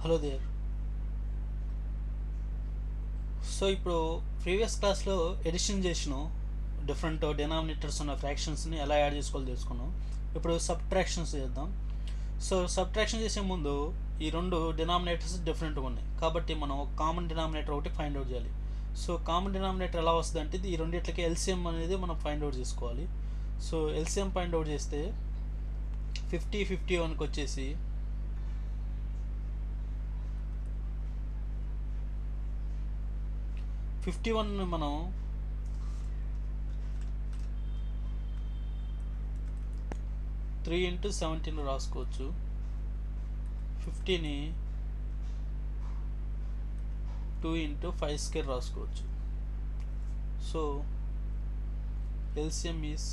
hello there so ఇప్పుడు previous క్లాస్లో addition చేసిన డిఫరెంట్ డినామినేటర్స్ ఉన్న ఫ్రాక్షన్స్ని ఎలా యాడ్ చేసుకోవాలో తెలుసుకున్నాం ఇప్పుడు సబ్ట్రాక్షన్స్ చేద్దాం సో సబ్ట్రాక్షన్ చేసే ముందు ఈ రెండు డినామినేటర్స్ డిఫరెంట్గా ఉన్నాయి కాబట్టి మనం ఒక కామన్ డినామినేటర్ ఒకటి ఫైండ్ అవుట్ చేయాలి సో కామన్ డినామినేటర్ ఎలా వస్తుంది అంటే ఈ రెండిట్లకి ఎల్సిఎం అనేది మనం ఫైండ్ అవుట్ చేసుకోవాలి సో ఎల్సిఎం ఫైండ్ అవుట్ చేస్తే ఫిఫ్టీ ఫిఫ్టీ వన్కి వచ్చేసి ఫిఫ్టీ వన్ మనం త్రీ ఇంటూ సెవెంటీన్ రాసుకోవచ్చు ఫిఫ్టీని టూ ఇంటూ ఫైవ్ స్కేర్ రాసుకోవచ్చు so LCM is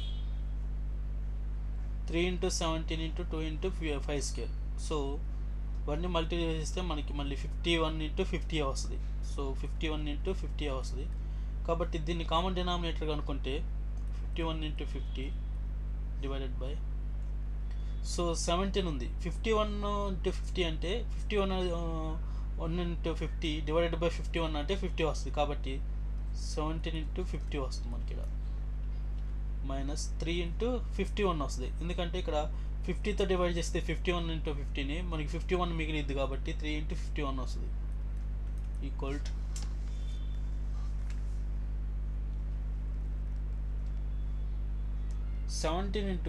three into seventeen into two into five square so ఇవన్నీ మల్టీ చేస్తే మనకి మళ్ళీ ఫిఫ్టీ వన్ ఇంటూ ఫిఫ్టీ వస్తుంది so fifty one into fifty వస్తుంది కాబట్టి దీన్ని కామన్ డినామినేటర్ అనుకుంటే fifty one into fifty divided by so seventeen ఉంది ఫిఫ్టీ వన్ ఇంటూ ఫిఫ్టీ అంటే fifty one one into fifty divided by fifty one అంటే fifty వస్తుంది కాబట్టి సెవెంటీన్ ఇంటూ ఫిఫ్టీ వస్తుంది మనకి ఇక్కడ minus three into fifty one వస్తుంది ఎందుకంటే ఇక్కడ ఫిఫ్టీతో డివైడ్ చేస్తే ఫిఫ్టీ వన్ ఇంటూ ఫిఫ్టీని మనకి ఫిఫ్టీ వన్ మిగిలిద్ది కాబట్టి త్రీ ఇంటూ ఫిఫ్టీ వన్ వస్తుంది equal to seventeen into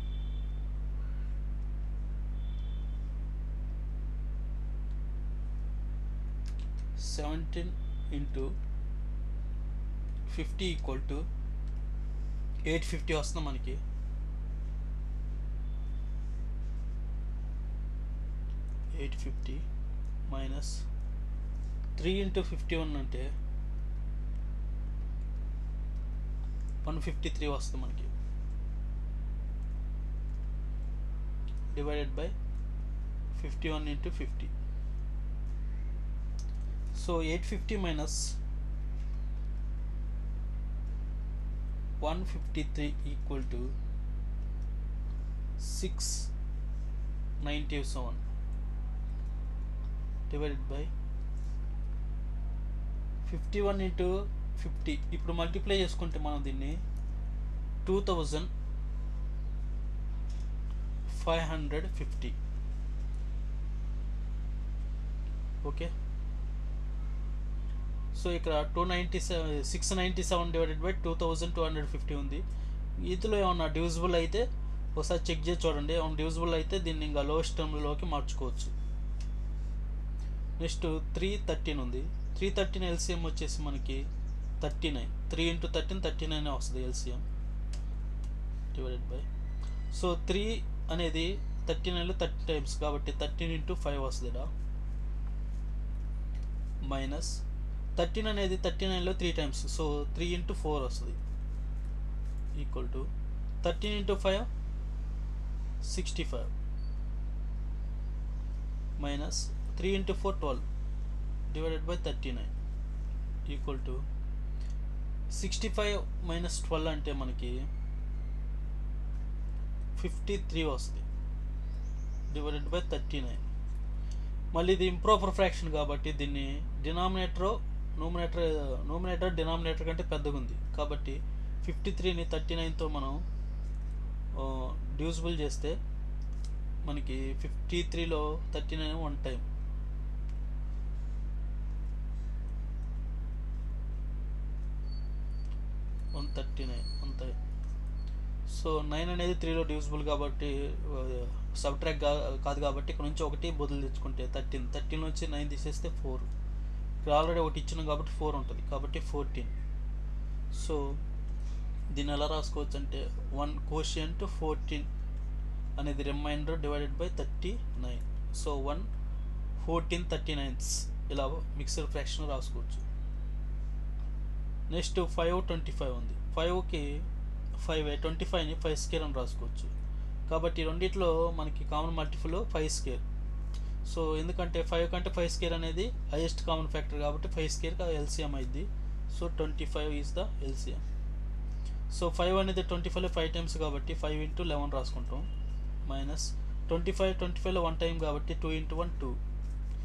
seventeen into fifty equal to eight fifty వస్తుంది మనకి eight fifty minus three into fifty one అంటే వన్ ఫిఫ్టీ త్రీ వస్తుంది మనకి divided by fifty one into fifty so eight fifty minus one fifty three equal to six ninety seven divided by fifty one into fifty ఇప్పుడు multiply చేసుకుంటే మనం దీన్ని two thousand five hundred fifty okay so ఇక్కడ two ninety seven six ninety seven divided by two thousand two hundred fifty ఉంది ఇందులో ఏమన్నా divisible అయితే ఒకసారి చెక్ చేసి చూడండి ఏమన్నా డివిజిబుల్ అయితే దీన్ని ఇంకా లోయెస్ట్ టర్మ్లోకి మార్చుకోవచ్చు నెక్స్ట్ త్రీ థర్టీన్ ఉంది త్రీ థర్టీన్ ఎల్సిఎం వచ్చేసి మనకి thirty nine three into thirteen thirty nine వస్తుంది LCM divided by so three అనేది థర్టీ నైన్లో థర్టీ టైమ్స్ కాబట్టి థర్టీన్ ఇంటూ ఫైవ్ వస్తుంది ఇక్కడ మైనస్ థర్టీన్ అనేది థర్టీ నైన్లో three times so three into four వస్తుంది equal to thirteen into five sixty five minus three into four twelve divided by thirty nine equal to sixty five minus twelve అంటే మనకి fifty three వస్తుంది divided by thirty nine మళ్ళీ ఇది improper fraction కాబట్టి దీన్ని denominator nominator nominator denominator కంటే పెద్దగా ఉంది కాబట్టి ఫిఫ్టీ త్రీని థర్టీ నైన్తో మనం డ్యూజిబుల్ చేస్తే మనకి ఫిఫ్టీ త్రీలో thirty nine one time one thirty nine అంతే సో నైన్ అనేది త్రీలో డివిజిబుల్ కాబట్టి సబ్ ట్రాక్ కాదు కాబట్టి ఇక్కడ నుంచి ఒకటి బదులు తెచ్చుకుంటే థర్టీన్ థర్టీన్ నుంచి నైన్ తీసేస్తే ఫోర్ ఇక్కడ ఆల్రెడీ ఒకటి ఇచ్చినాం కాబట్టి ఫోర్ ఉంటుంది కాబట్టి ఫోర్టీన్ సో దీన్ని ఎలా రాసుకోవచ్చు అంటే వన్ కోషియంట్ ఫోర్టీన్ అనేది remainder divided by thirty nine so one fourteen thirty nines ఇలా మిక్సర్ ఫ్రాక్షన్ రాసుకోవచ్చు నెక్స్ట్ ఫైవ్ ట్వంటీ ఫైవ్ ఉంది ఫైవ్కి ఫైవ్ ట్వంటీ ఫైవ్ని ఫైవ్ స్కేర్ అని రాసుకోవచ్చు కాబట్టి రెండిట్లో మనకి common multiple five square so ఎందుకంటే ఫైవ్ కంటే ఫైవ్ స్కేర్ అనేది హైయెస్ట్ కామన్ ఫ్యాక్టర్ కాబట్టి ఫైవ్ స్కేర్కి ఎల్సిఎం అయింది so twenty five is the LCM so five అనేది ట్వంటీ ఫైవ్లో ఫైవ్ టైమ్స్ కాబట్టి ఫైవ్ ఇంటూ లెవెన్ రాసుకుంటాం మైనస్ ట్వంటీ ఫైవ్ ట్వంటీ ఫైవ్లో వన్ టైం కాబట్టి two into one two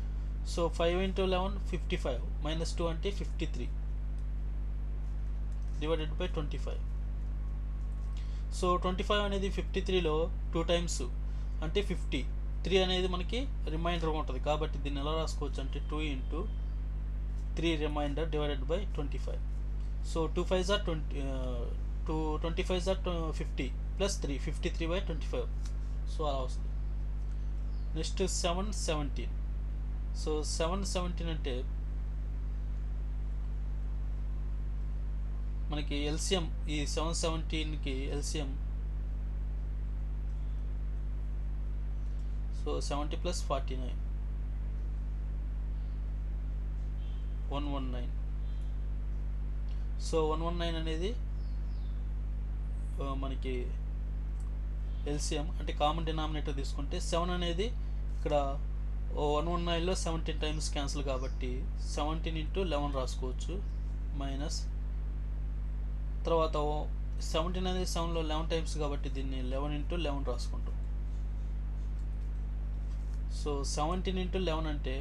so five into eleven fifty five minus two అంటే fifty three divided by twenty five so twenty five అనేది fifty త్రీలో two times అంటే fifty three అనేది మనకి remainder ఉంటుంది కాబట్టి దీన్ని ఎలా రాసుకోవచ్చు అంటే two into three remainder divided by twenty five so two five జార్ ట్వంటీ టూ ట్వంటీ ఫైవ్ జార్ fifty plus three fifty three by twenty five so అలా వస్తుంది next seven seventeen so seven seventeen అంటే మనకి ఎల్సిఎం ఈ seven సెవెంటీన్కి LCM so seventy plus forty nine one one nine so one one nine అనేది ఆ, మనకి ఎల్సిఎం అంటే కామన్ డినామినేటర్ తీసుకుంటే సెవెన్ అనేది ఇక్కడ వన్ వన్ నైన్లో సెవెంటీన్ టైమ్స్ క్యాన్సిల్ కాబట్టి సెవెంటీన్ ఇంటూ లెవెన్ రాసుకోవచ్చు మైనస్ తర్వాత సెవెంటీన్ అనేది సెవెన్లో లెవెన్ టైమ్స్ కాబట్టి దీన్ని లెవెన్ ఇంటూ లెవెన్ రాసుకుంటాం సో సెవెంటీన్ ఇంటూ లెవెన్ అంటే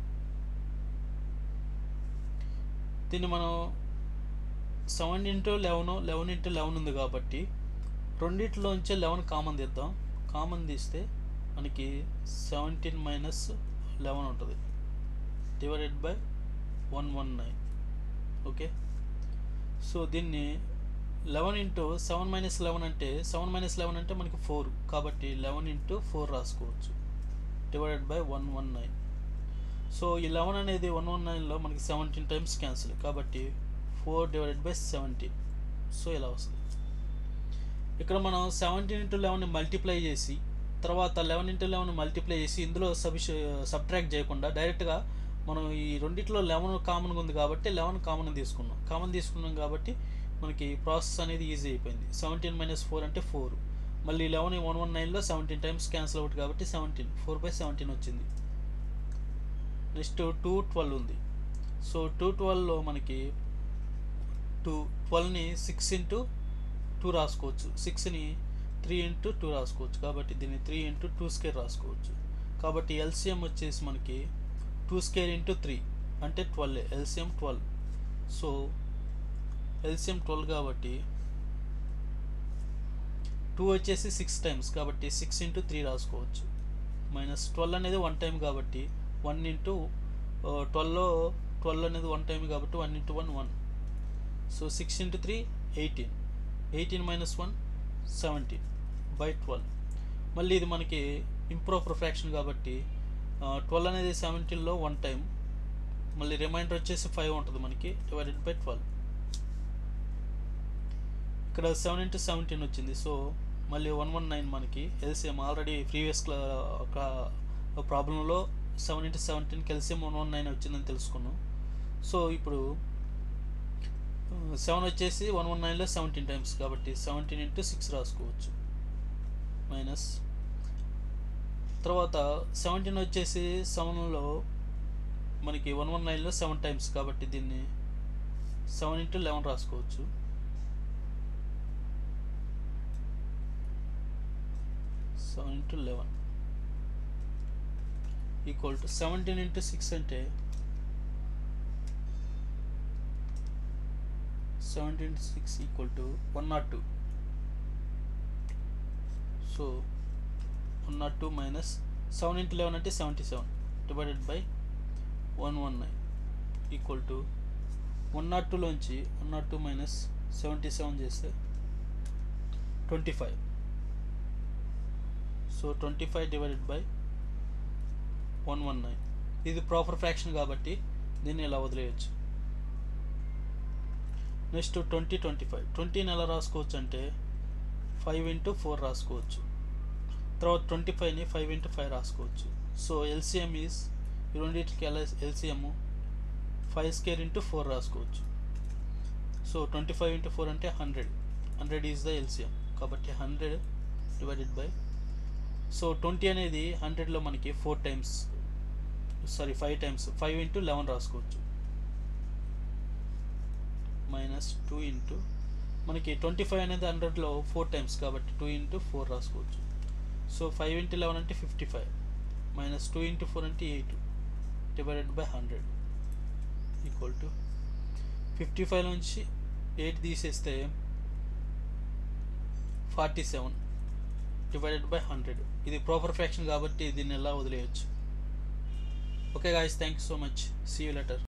దీన్ని మనం seven into eleven eleven into eleven ఉంది కాబట్టి రెండిట్లోంచి లెవెన్ కామన్ తీద్దాం కామన్ తీస్తే మనకి సెవెంటీన్ మైనస్ లెవెన్ ఉంటుంది divided by one one nine okay so దీన్ని eleven into seven minus eleven అంటే సెవెన్ మైనస్ లెవెన్ అంటే మనకి ఫోర్ కాబట్టి లెవెన్ ఇంటూ ఫోర్ రాసుకోవచ్చు divided by one one nine so ఈ లెవెన్ అనేది వన్ వన్ నైన్లో మనకి సెవెంటీన్ టైమ్స్ క్యాన్సిల్ కాబట్టి four divided by seventeen so ఇలా వస్తుంది ఇక్కడ మనం సెవెంటీన్ ఇంటూ లెవెన్ని మల్టిప్లై చేసి తర్వాత లెవెన్ ఇంటూ లెవెన్ మల్టిప్లై చేసి ఇందులో సబిష సబ్ట్రాక్ట్ చేయకుండా డైరెక్ట్గా మనం ఈ రెండిట్లో లెవెన్ కామన్గా ఉంది కాబట్టి లెవెన్ కామన్ తీసుకున్నాం కామన్ తీసుకున్నాం కాబట్టి మనకి ప్రాసెస్ అనేది ఈజీ అయిపోయింది సెవెంటీన్ మైనస్ ఫోర్ అంటే ఫోర్ మళ్ళీ లెవెన్ వన్ వన్ నైన్లో సెవెంటీన్ టైమ్స్ క్యాన్సిల్ అవుట్ కాబట్టి సెవెంటీన్ ఫోర్ బై సెవెంటీన్ వచ్చింది నెక్స్ట్ టూ ట్వెల్వ్ ఉంది సో టూ ట్వెల్వ్లో మనకి టూ ట్వెల్వ్ని సిక్స్ ఇంటూ టూ రాసుకోవచ్చు సిక్స్ని త్రీ ఇంటూ టూ రాసుకోవచ్చు కాబట్టి దీన్ని త్రీ ఇంటూ టూ స్కేర్ రాసుకోవచ్చు కాబట్టి ఎల్సిఎం వచ్చేసి మనకి టూ స్కేర్ ఇంటూ త్రీ అంటే twelve LCM twelve so LCM twelve కాబట్టి టూ వచ్చేసి సిక్స్ టైమ్స్ కాబట్టి సిక్స్ ఇంటూ త్రీ రాసుకోవచ్చు మైనస్ ట్వెల్వ్ అనేది వన్ టైం కాబట్టి వన్ ఇంటూ ట్వెల్వ్లో ట్వెల్వ్ అనేది వన్ టైం కాబట్టి one into one one so six into three eighteen eighteen minus one seventeen by twelve మళ్ళీ ఇది మనకి ఇంప్రూవ్ ఫ్రాక్షన్ కాబట్టి ట్వెల్వ్ అనేది సెవెంటీన్లో వన్ టైం మళ్ళీ రిమైండర్ వచ్చేసి ఫైవ్ ఉంటుంది మనకి డివైడెడ్ బై ట్వెల్వ్ ఇక్కడ సెవెన్ ఇంటూ సెవెంటీన్ వచ్చింది సో మళ్ళీ వన్ వన్ నైన్ మనకి ఎల్సిఎం ఆల్రెడీ ప్రీవియస్ ఒక ప్రాబ్లంలో సెవెన్ ఇంటూ సెవెంటీన్కి ఎల్సిఎం వన్ వన్ నైన్ వచ్చిందని తెలుసుకున్నాం సో ఇప్పుడు సెవెన్ వచ్చేసి వన్ వన్ నైన్లో సెవెంటీన్ టైమ్స్ కాబట్టి సెవెంటీన్ ఇంటూ సిక్స్ రాసుకోవచ్చు మైనస్ తర్వాత సెవెంటీన్ వచ్చేసి సెవెన్లో మనకి వన్ వన్ నైన్లో సెవెన్ టైమ్స్ కాబట్టి దీన్ని సెవెన్ ఇంటూ లెవెన్ రాసుకోవచ్చు seven into eleven equal to seventeen into six అంటే seventeen six equal to one not two so one not two minus seven into eleven అంటే seventy seven divided by one one nine equal to one not టూలోంచి one not two minus seventy seven చేస్తే twenty five so twenty five divided by one one nine ఇది proper fraction కాబట్టి దీన్ని ఇలా వదిలేయచ్చు next twenty twenty five ట్వంటీని ఎలా రాసుకోవచ్చు అంటే ఫైవ్ ఇంటూ ఫోర్ రాసుకోవచ్చు తర్వాత ట్వంటీ ఫైవ్ని ఫైవ్ ఇంటూ ఫైవ్ రాసుకోవచ్చు సో ఎల్సిఎం ఈజ్ ఈ రెండింటికి ఎలా LCM five square into four రాసుకోవచ్చు so twenty five into four అంటే hundred hundred is the LCM కాబట్టి hundred divided by so twenty అనేది హండ్రెడ్లో మనకి four times sorry five times five into eleven రాసుకోవచ్చు మైనస్ టూ ఇంటూ మనకి twenty five అనేది హండ్రెడ్లో ఫోర్ టైమ్స్ కాబట్టి టూ ఇంటూ ఫోర్ రాసుకోవచ్చు సో ఫైవ్ ఇంటూ లెవెన్ అంటే fifty five minus two into four అంటే eight divided by hundred equal to fifty five నుంచి eight తీసేస్తే forty seven divided by hundred ఇది proper fraction కాబట్టి దీన్ని ఎలా వదిలేయచ్చు okay guys thank you so much see you letter